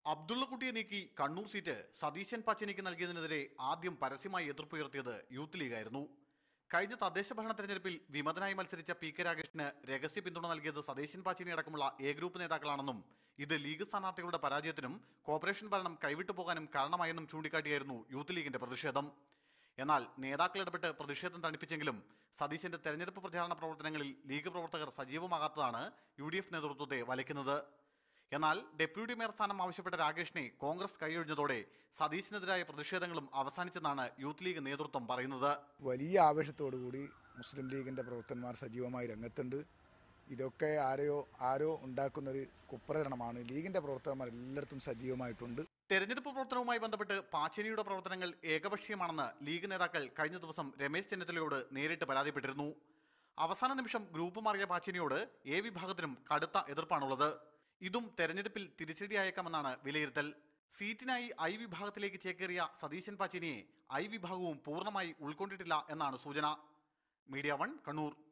അബ്ദുള്ളക്കുട്ടിയെ നീക്കി കണ്ണൂർ സീറ്റ് സതീശൻ പച്ചനിക്ക് നൽകിയതിനെതിരെ ആദ്യം പരസ്യമായി എതിർപ്പുയർത്തിയത് യൂത്ത് ലീഗായിരുന്നു കഴിഞ്ഞ തദ്ദേശ ഭരണ തെരഞ്ഞെടുപ്പിൽ വിമതനായി മത്സരിച്ച പി കെ രാഗേഷിന് രഹസ്യ പിന്തുണ നൽകിയത് സതീശൻ പാച്ചിനി അടക്കമുള്ള എ ഗ്രൂപ്പ് നേതാക്കളാണെന്നും ഇത് ലീഗ് സ്ഥാനാർത്ഥികളുടെ പരാജയത്തിനും കോർപ്പറേഷൻ ഭരണം കൈവിട്ടു പോകാനും കാരണമായെന്നും ചൂണ്ടിക്കാട്ടിയായിരുന്നു യൂത്ത് ലീഗിന്റെ പ്രതിഷേധം എന്നാൽ നേതാക്കൾ ഇടപെട്ട് പ്രതിഷേധം തണുപ്പിച്ചെങ്കിലും സതീശന്റെ തെരഞ്ഞെടുപ്പ് പ്രചാരണ പ്രവർത്തനങ്ങളിൽ ലീഗ് പ്രവർത്തകർ സജീവമാകാത്തതാണ് യു ഡി എഫ് നേതൃത്വത്തെ വലയ്ക്കുന്നത് എന്നാൽ ഡെപ്യൂട്ടി മേയർ സ്ഥാനം ആവശ്യപ്പെട്ട രാകേഷിനെ കോൺഗ്രസ് കൈയൊഴിഞ്ഞതോടെ സതീശിനെതിരായ പ്രതിഷേധങ്ങളും അവസാനിച്ചെന്നാണ് യൂത്ത് ലീഗ് നേതൃത്വം പറയുന്നത് വലിയ ആവേശത്തോടു കൂടി മുസ്ലിം ലീഗിൻ്റെ പ്രവർത്തകന്മാർ സജീവമായി രംഗത്തുണ്ട് ഇതൊക്കെ ആരെയോ ആരോ ഉണ്ടാക്കുന്നൊരു കുപ്രചരണമാണ് ലീഗിൻ്റെ പ്രവർത്തകന്മാർ എല്ലായിടത്തും സജീവമായിട്ടുണ്ട് തെരഞ്ഞെടുപ്പ് പ്രവർത്തനവുമായി ബന്ധപ്പെട്ട് പാച്ചേനിയുടെ പ്രവർത്തനങ്ങൾ ഏകപക്ഷീയമാണെന്ന് ലീഗ് നേതാക്കൾ കഴിഞ്ഞ ദിവസം രമേശ് ചെന്നിത്തലയോട് നേരിട്ട് പരാതിപ്പെട്ടിരുന്നു അവസാന നിമിഷം ഗ്രൂപ്പ് മാറിയ പാച്ചേനിയോട് എ വിഭാഗത്തിനും കടുത്ത എതിർപ്പാണുള്ളത് ഇതും തെരഞ്ഞെടുപ്പിൽ തിരിച്ചടിയായേക്കാമെന്നാണ് വിലയിരുത്തൽ സീറ്റിനായി ഐ വിഭാഗത്തിലേക്ക് ചേക്കേറിയ സതീശൻ പാച്ചേനിയെ ഐ വിഭാഗവും പൂർണ്ണമായി ഉൾക്കൊണ്ടിട്ടില്ല എന്നാണ് സൂചന മീഡിയ വൺ കണ്ണൂർ